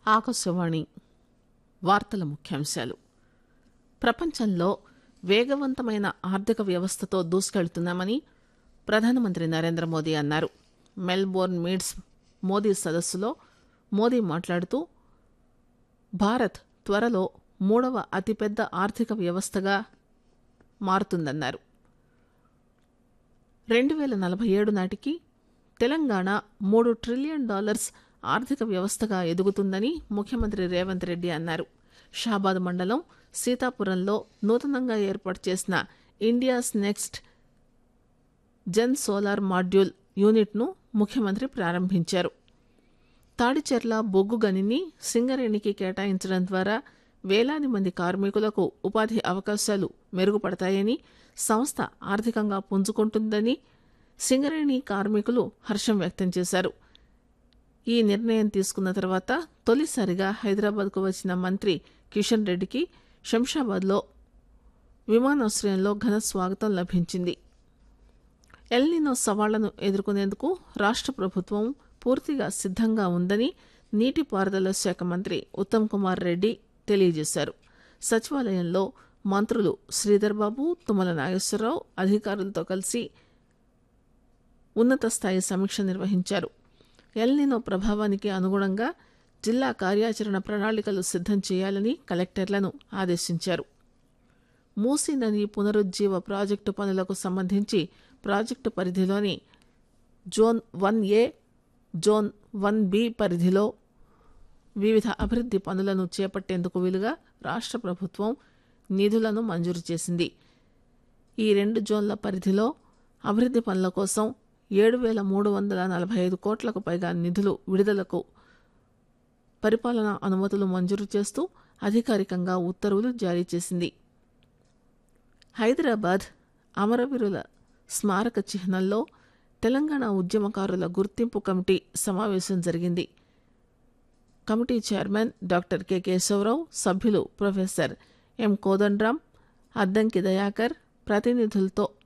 ఆకాశవాణి వార్తల ముఖ్యాంశాలు ప్రపంచంలో వేగవంతమైన ఆర్థిక వ్యవస్థతో దూసుకెళ్తున్నామని ప్రధానమంత్రి నరేంద్ర మోదీ అన్నారు మెల్బోర్న్ మీడ్స్ మోదీ సదస్సులో మోదీ మాట్లాడుతూ భారత్ త్వరలో మూడవ అతిపెద్ద ఆర్థిక వ్యవస్థగా మారుతుందన్నారు రెండు వేల నలభై ఏడు నాటికి తెలంగాణ మూడు ట్రిలియన్ డాలర్స్ ఆర్థిక వ్యవస్థగా ఎదుగుతుందని ముఖ్యమంత్రి రేవంత్ రెడ్డి అన్నారు షాబాద్ మండలం సీతాపురంలో నూతనంగా ఏర్పాటు చేసిన India's next gen solar module యూనిట్ను ముఖ్యమంత్రి ప్రారంభించారు తాడిచెర్ల బొగ్గు గనిని సింగరేణికి కేటాయించడం ద్వారా వేలాది మంది కార్మికులకు ఉపాధి అవకాశాలు మెరుగుపడతాయని సంస్థ ఆర్థికంగా పుంజుకుంటుందని సింగరేణి కార్మికులు హర్షం వ్యక్తం చేశారు ఈ నిర్ణయం తీసుకున్న తర్వాత తొలిసారిగా హైదరాబాద్కు వచ్చిన మంత్రి కిషన్ రెడ్డికి శంషాబాద్లో విమానాశ్రయంలో ఘన స్వాగతం లభించింది ఎల్నినో సవాళ్లను ఎదుర్కొనేందుకు రాష్ట్ర ప్రభుత్వం పూర్తిగా సిద్ధంగా ఉందని నీటిపారుదల శాఖ మంత్రి ఉత్తమ్ కుమార్ రెడ్డి తెలియజేశారు సచివాలయంలో మంత్రులు శ్రీధర్ బాబు తుమ్మల నాగేశ్వరరావు అధికారులతో కలిసి ఉన్నత స్థాయి సమీక్ష నిర్వహించారు ఎల్నినో ప్రభావానికి అనుగుణంగా జిల్లా కార్యాచరణ ప్రణాళికలు సిద్ధం చేయాలని కలెక్టర్లను ఆదేశించారు మూసీ నది పునరుజ్జీవ ప్రాజెక్టు పనులకు సంబంధించి ప్రాజెక్టు పరిధిలోని zone one A zone one B పరిధిలో వివిధ అభివృద్ది పనులను చేపట్టేందుకు వీలుగా రాష్ట్ర ప్రభుత్వం నిధులను మంజూరు చేసింది ఈ రెండు జోన్ల పరిధిలో అభివృద్ది పనుల కోసం ఏడు వేల మూడు వందల నలభై ఐదు కోట్లకు పైగా నిధులు విడుదలకు పరిపాలనా అనుమతులు మంజూరు చేస్తూ అధికారికంగా ఉత్తర్వులు జారీ చేసింది హైదరాబాద్ అమరవీరుల స్మారక చిహ్నంలో తెలంగాణ ఉద్యమకారుల గుర్తింపు కమిటీ సమావేశం జరిగింది committee chairman doctor K Keshava Rao సభ్యులు ప్రొఫెసర్ ఎం కోదండరాం అద్దంకి దయాకర్ ప్రతినిధులతో